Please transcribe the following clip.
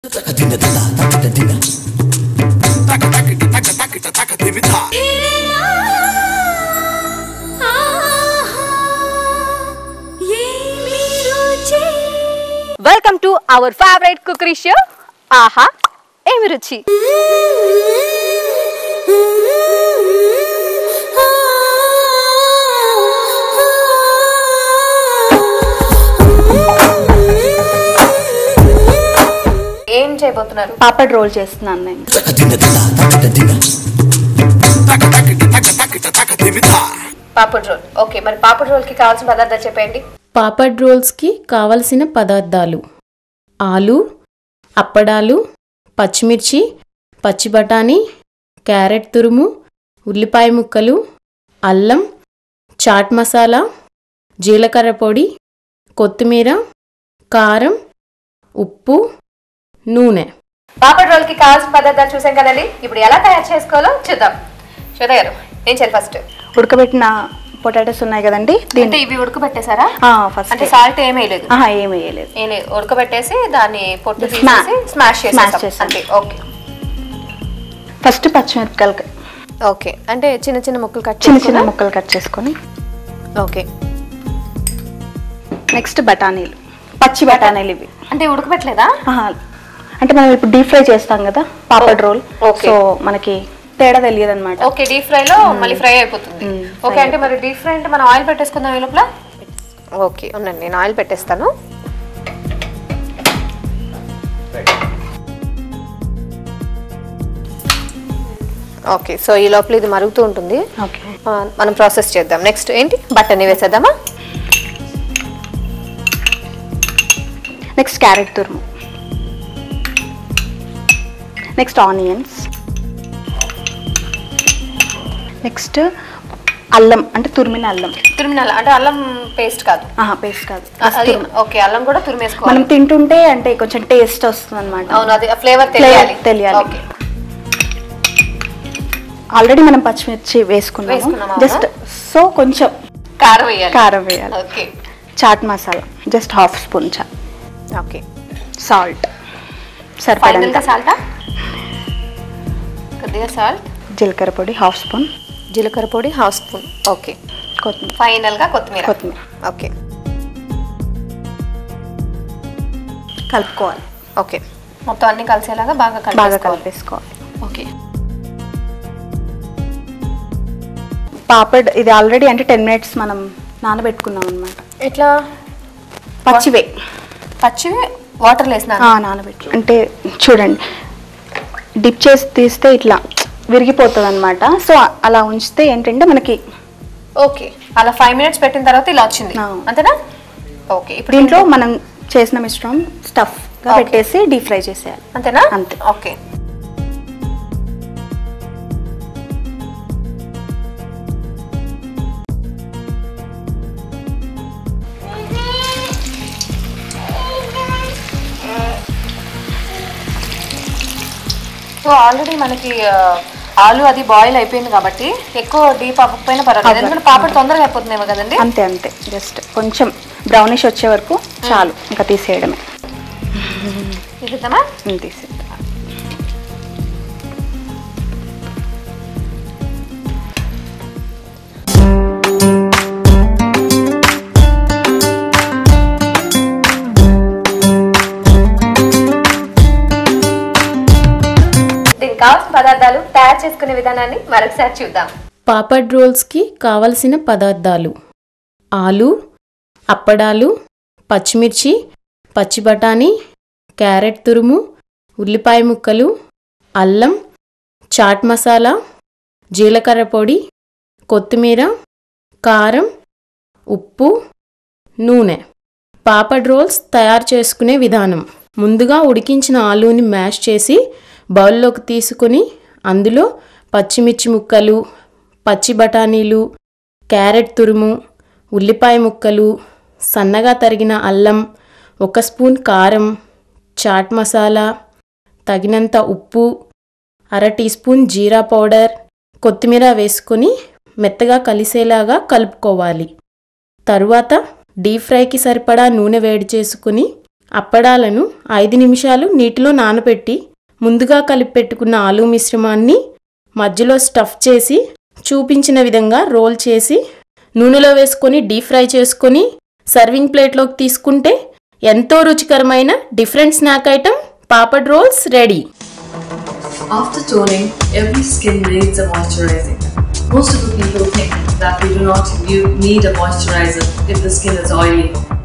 Welcome to our favourite cookery show ఆహా ఏమి రుచి ఏం చేయబోతున్నారు పాపడ్ రోల్ చేస్తున్నాను నేను పాపడ్ రోల్ ఓకే మరి పాపడ్ రోల్ కి కావాల్సిన పదార్థాలు చెప్పండి పాపడ్ రోల్స్కి కావలసిన పదార్థాలు ఆలు అప్పడాలు పచ్చిమిర్చి పచ్చి బఠానీ క్యారెట్ తురుము ఉల్లిపాయ ముక్కలు అల్లం చాట్ మసాలా జీలకర్ర పొడి కొత్తిమీర కారం ఉప్పు నూనె పాపడ్ రోల్ కి కావాల్సిన పదార్థాలు చూసాం కదండి ఇప్పుడు ఎలా తయారు చేసుకోవాలో చూద్దాం శ్వేత గారు నేను చేయాలి ఫస్ట్ ఉడకబెట్టిన పొటాటోస్ ఉన్నాయి కదండి అంటే దీన్ని ఇవి ఉడకబెట్టేసారా ఫస్ట్ అంటే సాల్ట్ ఏమీ వేయలేదు ఆహా ఏమి వేయలేదు నేను ఉడకబెట్టేసి దాన్ని పొట్టు Sma- తీసేసి స్మాష్ smash చేసేసాం చేసాం. అంతే ఓకే ఫస్ట్ పచ్చిమిరపకాయలు ఓకే అంటే చిన్న చిన్న ముక్కలు కట్ చిన్న చిన్న ముక్కలు కట్ చేసుకొని ఓకే నెక్స్ట్ బఠానీలు పచ్చి బఠానీలు ఇవి అంటే ఉడకబెట్టలేదా ఆహా, అంటే మనం ఇప్పుడు డీప్ ఫ్రై చేస్తాం కదా పాపడ్ రోల్ okay. సో మనకి తేడా తెలియదు అనమాట ఓకే డీప్ ఫ్రై లో మళ్ళీ ఫ్రై అయిపోతుంది మ్మ్, ఓకే అంటే మరి డీప్ ఫ్రై అంటే మనం ఆయిల్ పెట్టేసుకుందాం ఈ లోపల ఓకే ఉండండి నేను ఆయిల్ పెట్టేస్తాను ఓకే సో ఈ లోపల ఇది మరుగుతూ ఉంటుంది ఓకే ఆ, మనం ప్రాసెస్ చేద్దాం నెక్స్ట్ ఏంటి బట్టని వేసేద్దామా నెక్స్ట్ క్యారెట్ తురుము నెక్స్ట్ ఆనియన్స్ నెక్స్ట్ అల్లం అంటే తురిమిన అల్లం తురిమిన అంటే అల్లం పేస్ట్ కాదు ఆహా పేస్ట్ కాదు ఆ, అది ఓకే అల్లం కూడా తురిమేసుకోవాలి మనం తింటుంటే అంటే కొంచెం టేస్ట్ వస్తుంది అనమాట అవును అది ఫ్లేవర్ తెలియాలి తెలియాలి ఓకే ఆల్రెడీ మనం పచ్చిమిర్చి వేసుకున్నాము వేసుకున్నాము, జస్ట్ సో కొంచెం కారం వేయాలి కారం వేయాలి okay chaat masala just half spoon చా ఓకే సాల్ట్ ఫైనల్ సరిపడంత గా సాల్టా కొద్దిగా సాల్ట్ జీలకర్ర పొడి హాఫ్ స్పూన్ జీలకర్ర పొడి హాఫ్ స్పూన్ ఓకే కొత్తిమీర ఫైనల్ గా కొత్తిమీర కొత్తిమీర ఓకే కలుపుకోవాలి ఓకే మొత్తం అన్ని కలిసేలాగా బాగా బాగా కలిపేసుకోవాలి కలిపేసుకోవాలి ఓకే పాపడ్ ఇది ఆల్రెడీ అంటే టెన్ మినిట్స్ మనం నానబెట్టుకున్నాం అనమాట ఇట్లా పచ్చివే పచ్చివి వాటర్ వేసిన ఆ, నానబెట్టు అంటే చూడండి డిప్ చేసి తీస్తే ఇట్లా విరిగిపోతుంది అనమాట సో అలా ఉంచితే ఏంటంటే మనకి ఓకే అలా ఫైవ్ మినిట్స్ పెట్టిన తర్వాత ఇలా వచ్చింది ఆ. అంతేనా ఓకే ఇప్పుడు దీంట్లో మనం చేసిన మిశ్రమం స్టఫ్ గా Okay. పెట్టేసి డీప్ ఫ్రై చేసేయాలి అంతేనా అంతే. ఓకే సో ఆల్రెడీ మనకి ఆ, ఆలు అది బాయిల్ అయిపోయింది కాబట్టి ఎక్కువ డీప్ అవ్వకపోయినా పర్వాలేదు అవ్వదు. ఎందుకంటే పాపడ్ తొందరగా అయిపోతుందేమో కదండి అంతే అంతే జస్ట్ కొంచెం బ్రౌనిష్ వచ్చే వరకు చాలు ఇంకా తీసేయడమే చూద్దామా ఉమ్, తీసేద్దాం దీనికి కావాల్సిన పదార్థాలు తయారు చేసుకునే విధానాన్ని మరొకసారి చూద్దాం పాపడ్ రోల్స్కి కావలసిన పదార్థాలు ఆలు అప్పడాలు పచ్చిమిర్చి పచ్చి బఠానీ క్యారెట్ తురుము ఉల్లిపాయ ముక్కలు అల్లం చాట్ మసాలా జీలకర్ర పొడి కొత్తిమీర కారం ఉప్పు నూనె పాపడ్ రోల్స్ తయారు చేసుకునే విధానం ముందుగా ఉడికించిన ఆలూని మ్యాష్ చేసి బౌల్లోకి తీసుకుని అందులో పచ్చిమిర్చి ముక్కలు పచ్చి బఠానీలు క్యారెట్ తురుము ఉల్లిపాయ ముక్కలు సన్నగా తరిగిన అల్లం ఒక స్పూన్ కారం చాట్ మసాలా తగినంత ఉప్పు అర టీ స్పూన్ జీరా పౌడర్ కొత్తిమీర వేసుకొని మెత్తగా కలిసేలాగా కలుపుకోవాలి తరువాత డీప్ ఫ్రైకి సరిపడా నూనె వేడి చేసుకుని అప్పడాలను ఐదు నిమిషాలు నీటిలో నానబెట్టి ముందుగా కలిపి పెట్టుకున్న ఆలు మిశ్రమాన్ని మధ్యలో స్టఫ్ చేసి చూపించిన విధంగా రోల్ చేసి నూనెలో వేసుకొని డీప్ ఫ్రై చేసుకొని సర్వింగ్ ప్లేట్లోకి తీసుకుంటే ఎంతో రుచికరమైన different snack item papad rolls ready After toning, every skin needs a moisturizing. Most of the people think that we do not u- need a moisturizer if the skin is oily